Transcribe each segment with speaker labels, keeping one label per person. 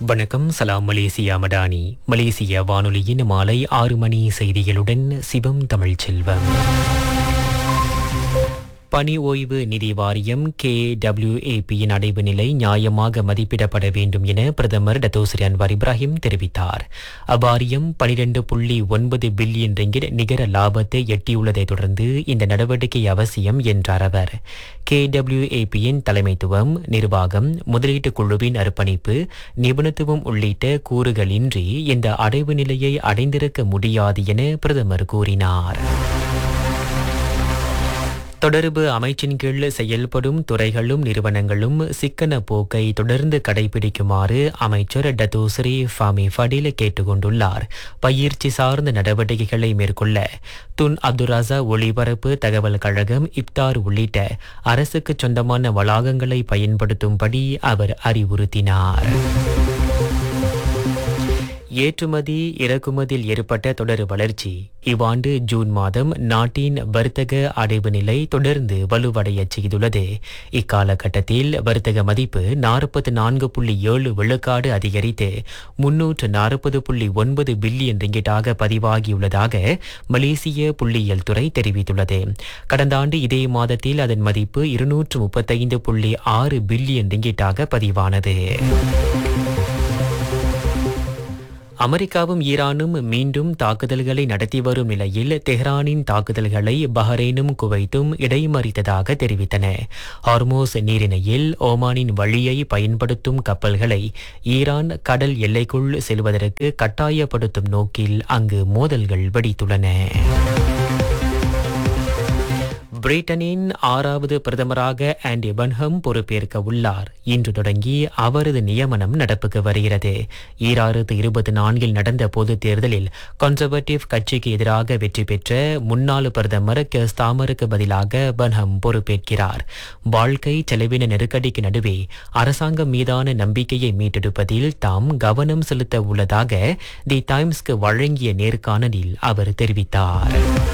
Speaker 1: வணக்கம் சலாம் மலேசியா மடானி மலேசிய வானொலியின் மாலை ஆறு மணி செய்திகளுடன் சிவம் தமிழ் செல்வம் பணி ஓய்வு நிதி வாரியம் கே டபிள்யூஏபியின் அடைவு நிலை நியாயமாக மதிப்பிடப்பட வேண்டும் என பிரதமர் டத்தோஸ்ரீ அன்வார் இப்ராஹிம் தெரிவித்தார் அவ்வாரியம் பனிரெண்டு புள்ளி ஒன்பது பில்லியன் ரிங்கிட் நிகர லாபத்தை எட்டியுள்ளதை தொடர்ந்து இந்த நடவடிக்கை அவசியம் என்றார் அவர் கே டபிள்யூஏபியின் தலைமைத்துவம் நிர்வாகம் முதலீட்டு குழுவின் அர்ப்பணிப்பு நிபுணத்துவம் உள்ளிட்ட கூறுகளின்றி இந்த அடைவு நிலையை அடைந்திருக்க முடியாது என பிரதமர் கூறினார் தொடர்பு அமைச்சின் கீழ் செயல்படும் துறைகளும் நிறுவனங்களும் சிக்கன போக்கை தொடர்ந்து கடைபிடிக்குமாறு அமைச்சர் டத்தோஸ்ரீ ஃபாமி ஃபடில் கேட்டுக்கொண்டுள்ளார் பயிற்சி சார்ந்த நடவடிக்கைகளை மேற்கொள்ள துன் அப்துராசா ஒளிபரப்பு தகவல் கழகம் இப்தார் உள்ளிட்ட அரசுக்கு சொந்தமான வளாகங்களை பயன்படுத்தும்படி அவர் அறிவுறுத்தினார் ஏற்றுமதி இறக்குமதியில் ஏற்பட்ட தொடர் வளர்ச்சி இவ்வாண்டு ஜூன் மாதம் நாட்டின் வர்த்தக அடைவு நிலை தொடர்ந்து வலுவடையச் செய்துள்ளது இக்காலகட்டத்தில் வர்த்தக மதிப்பு நாற்பத்தி நான்கு புள்ளி ஏழு விழுக்காடு அதிகரித்து முன்னூற்று நாற்பது புள்ளி ஒன்பது பில்லியன் ரிங்கிட்டாக பதிவாகியுள்ளதாக மலேசிய புள்ளியியல் துறை தெரிவித்துள்ளது கடந்த ஆண்டு இதே மாதத்தில் அதன் மதிப்பு இருநூற்று முப்பத்தைந்து புள்ளி ஆறு பில்லியன் ரிங்கிட்டாக பதிவானது அமெரிக்காவும் ஈரானும் மீண்டும் தாக்குதல்களை நடத்தி வரும் நிலையில் தெஹ்ரானின் தாக்குதல்களை பஹ்ரைனும் குவைத்தும் இடைமறித்ததாக தெரிவித்தன ஹார்மோஸ் நீரிணையில் ஓமானின் வழியை பயன்படுத்தும் கப்பல்களை ஈரான் கடல் எல்லைக்குள் செல்வதற்கு கட்டாயப்படுத்தும் நோக்கில் அங்கு மோதல்கள் வெடித்துள்ளன பிரிட்டனின் ஆறாவது பிரதமராக ஆண்டி பன்ஹம் பொறுப்பேற்க உள்ளார் இன்று தொடங்கி அவரது நியமனம் நடப்புக்கு வருகிறது ஈராயிரத்து இருபத்தி நான்கில் நடந்த பொதுத் தேர்தலில் கன்சர்வேட்டிவ் கட்சிக்கு எதிராக வெற்றி பெற்ற முன்னாள் பிரதமர் கெஸ்தாமருக்கு பதிலாக பன்ஹம் பொறுப்பேற்கிறார் வாழ்க்கை செலவின நெருக்கடிக்கு நடுவே அரசாங்கம் மீதான நம்பிக்கையை மீட்டெடுப்பதில் தாம் கவனம் செலுத்த உள்ளதாக தி டைம்ஸ்க்கு வழங்கிய நேர்காணலில் அவர் தெரிவித்தார்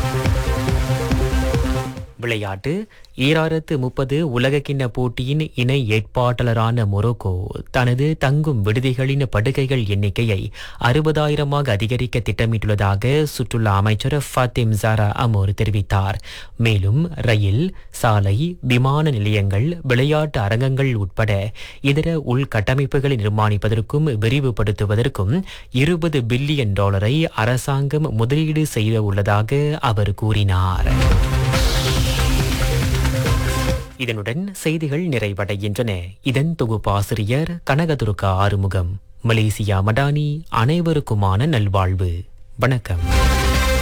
Speaker 1: விளையாட்டு ஈராயிரத்து முப்பது உலகக்கிண்ண போட்டியின் இணை ஏற்பாட்டாளரான மொரோக்கோ தனது தங்கும் விடுதிகளின் படுகைகள் எண்ணிக்கையை அறுபதாயிரமாக அதிகரிக்க திட்டமிட்டுள்ளதாக சுற்றுலா அமைச்சர் ஃபாத்திம் ஜாரா அமோர் தெரிவித்தார் மேலும் ரயில் சாலை விமான நிலையங்கள் விளையாட்டு அரங்கங்கள் உட்பட இதர உள்கட்டமைப்புகளை நிர்மாணிப்பதற்கும் விரிவுபடுத்துவதற்கும் இருபது பில்லியன் டாலரை அரசாங்கம் முதலீடு செய்ய உள்ளதாக அவர் கூறினார் இதனுடன் செய்திகள் நிறைவடைகின்றன இதன் தொகுப்பாசிரியர் கனகதுர்கா ஆறுமுகம் மலேசியா மடானி அனைவருக்குமான நல்வாழ்வு வணக்கம்